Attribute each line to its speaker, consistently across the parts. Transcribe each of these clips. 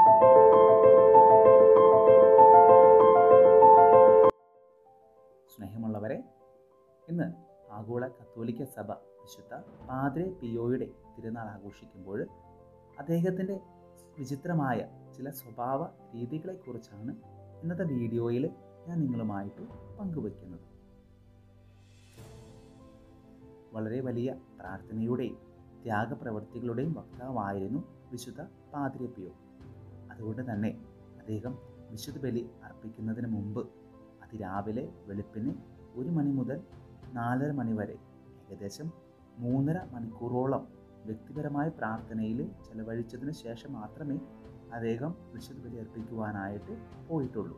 Speaker 1: സ്നേഹമുള്ളവരെ ഇന്ന് ആഗോള കത്തോലിക്ക സഭ വിശുദ്ധ പാദ്രെ പിയോയുടെ തിരുനാൾ ആഘോഷിക്കുമ്പോൾ അദ്ദേഹത്തിൻ്റെ വിചിത്രമായ ചില സ്വഭാവ രീതികളെക്കുറിച്ചാണ് ഇന്നത്തെ വീഡിയോയിൽ ഞാൻ നിങ്ങളുമായിട്ട് പങ്കുവയ്ക്കുന്നത് വളരെ വലിയ പ്രാർത്ഥനയുടെയും ത്യാഗപ്രവൃത്തികളുടെയും വക്താവായിരുന്നു വിശുദ്ധ പാദ്രെ പിയോ അതുകൊണ്ട് തന്നെ അദ്ദേഹം വിശുദ്ധ ബലി അർപ്പിക്കുന്നതിന് മുമ്പ് അതിരാവിലെ വെളുപ്പിന് ഒരു മണി മുതൽ നാലര മണി വരെ ഏകദേശം മൂന്നര മണിക്കൂറോളം വ്യക്തിപരമായ പ്രാർത്ഥനയിൽ ചെലവഴിച്ചതിന് ശേഷം മാത്രമേ അദ്ദേഹം വിശുദ്ധ ബലി അർപ്പിക്കുവാനായിട്ട് പോയിട്ടുള്ളൂ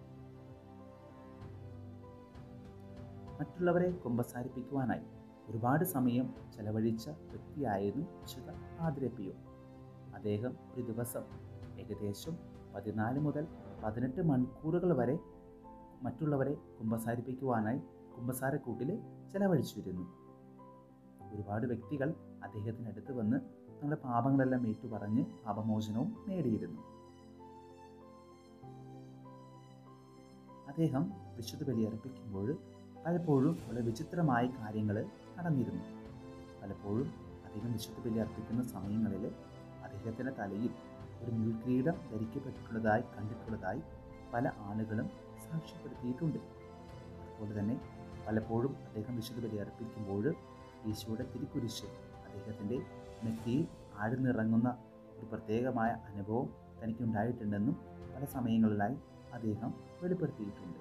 Speaker 1: മറ്റുള്ളവരെ കുമ്പസാരിപ്പിക്കുവാനായി ഒരുപാട് സമയം ചെലവഴിച്ച വ്യക്തിയായിരുന്നു വിശുദ്ധ ആതിരപ്പിയോ അദ്ദേഹം ഒരു ദിവസം ഏകദേശം പതിനാല് മുതൽ പതിനെട്ട് മണിക്കൂറുകൾ വരെ മറ്റുള്ളവരെ കുമ്പസാരിപ്പിക്കുവാനായി കുമ്പസാരക്കൂട്ടിൽ ചെലവഴിച്ചിരുന്നു ഒരുപാട് വ്യക്തികൾ അദ്ദേഹത്തിനടുത്ത് വന്ന് നമ്മുടെ പാപങ്ങളെല്ലാം ഏറ്റുപറഞ്ഞ് പാപമോചനവും നേടിയിരുന്നു അദ്ദേഹം വിശുദ്ധ ബലി അർപ്പിക്കുമ്പോൾ പലപ്പോഴും വളരെ വിചിത്രമായ കാര്യങ്ങൾ നടന്നിരുന്നു പലപ്പോഴും അദ്ദേഹം വിശുദ്ധ ബലി അർപ്പിക്കുന്ന സമയങ്ങളിൽ അദ്ദേഹത്തിൻ്റെ തലയിൽ ഒരു മുൾക്കിരീടം ധരിക്കപ്പെട്ടിട്ടുള്ളതായി കണ്ടിട്ടുള്ളതായി പല ആളുകളും സാക്ഷ്യപ്പെടുത്തിയിട്ടുണ്ട് അതുപോലെ തന്നെ പലപ്പോഴും അദ്ദേഹം വിശുദ്ധ ബലി അർപ്പിക്കുമ്പോൾ ഈശോയുടെ തിരുക്കുരിശ് അദ്ദേഹത്തിൻ്റെ നെറ്റിയിൽ ആഴ്ന്നിറങ്ങുന്ന ഒരു പ്രത്യേകമായ അനുഭവം തനിക്കുണ്ടായിട്ടുണ്ടെന്നും പല സമയങ്ങളിലായി അദ്ദേഹം വെളിപ്പെടുത്തിയിട്ടുണ്ട്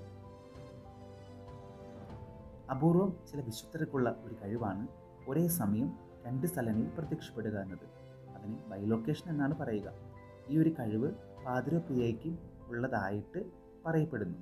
Speaker 1: അപൂർവം ചില വിശുദ്ധർക്കുള്ള ഒരു കഴിവാണ് ഒരേ സമയം രണ്ട് സ്ഥലങ്ങളിൽ പ്രത്യക്ഷപ്പെടുക എന്നത് അതിന് ബൈലൊക്കേഷൻ എന്നാണ് പറയുക ഈ ഒരു കഴിവ് പാതിരപ്രിയയ്ക്കും ഉള്ളതായിട്ട് പറയപ്പെടുന്നു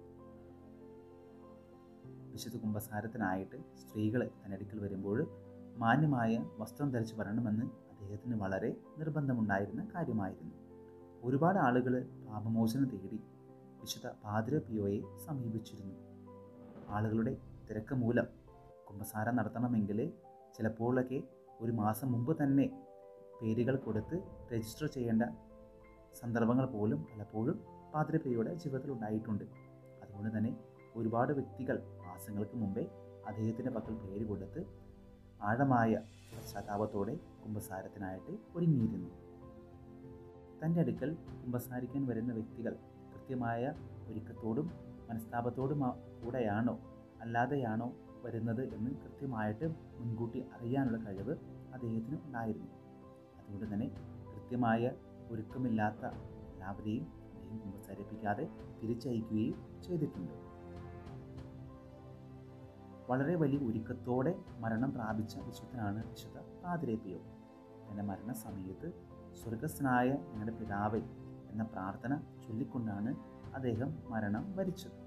Speaker 1: വിശുദ്ധ കുംഭസാരത്തിനായിട്ട് സ്ത്രീകൾ തന്നടുക്കൽ വരുമ്പോൾ മാന്യമായ വസ്ത്രം ധരിച്ചു വരണമെന്ന് അദ്ദേഹത്തിന് വളരെ നിർബന്ധമുണ്ടായിരുന്ന കാര്യമായിരുന്നു ഒരുപാട് ആളുകൾ പാപമോചനം തേടി വിശുദ്ധ പാതിരപ്പിയോയെ സമീപിച്ചിരുന്നു ആളുകളുടെ തിരക്ക് മൂലം കുംഭസാരം നടത്തണമെങ്കിൽ ചിലപ്പോഴൊക്കെ ഒരു മാസം മുമ്പ് തന്നെ പേരുകൾ കൊടുത്ത് രജിസ്റ്റർ ചെയ്യേണ്ട സന്ദർഭങ്ങൾ പോലും പലപ്പോഴും പാതിരപ്പിയുടെ ജീവിതത്തിൽ ഉണ്ടായിട്ടുണ്ട് അതുകൊണ്ട് തന്നെ ഒരുപാട് വ്യക്തികൾ മാസങ്ങൾക്ക് മുമ്പേ അദ്ദേഹത്തിൻ്റെ പക്കൽ പേര് കൊടുത്ത് ആഴമായ പശ്ചാത്താപത്തോടെ കുംഭസാരത്തിനായിട്ട് ഒരുങ്ങിയിരുന്നു തൻ്റെ അടുക്കൽ കുംഭസാരിക്കാൻ വരുന്ന വ്യക്തികൾ കൃത്യമായ ഒരുക്കത്തോടും മനസ്താപത്തോടും കൂടെയാണോ അല്ലാതെയാണോ വരുന്നത് എന്ന് കൃത്യമായിട്ട് മുൻകൂട്ടി അറിയാനുള്ള കഴിവ് അദ്ദേഹത്തിന് ഉണ്ടായിരുന്നു അതുകൊണ്ട് തന്നെ കൃത്യമായ ഒരുക്കമില്ലാത്ത എല്ലാവരെയും അദ്ദേഹം കുമ്പസാരിപ്പിക്കാതെ തിരിച്ചയക്കുകയും ചെയ്തിട്ടുണ്ട് വളരെ വലിയ ഒരുക്കത്തോടെ മരണം പ്രാപിച്ച വിശുദ്ധനാണ് വിശുദ്ധ പാതിരേപ്പിയോ തൻ്റെ മരണസമയത്ത് സ്വർഗസ്നായ ഞങ്ങളുടെ പിതാവേ എന്ന പ്രാർത്ഥന ചൊല്ലിക്കൊണ്ടാണ് അദ്ദേഹം മരണം വരിച്ചത്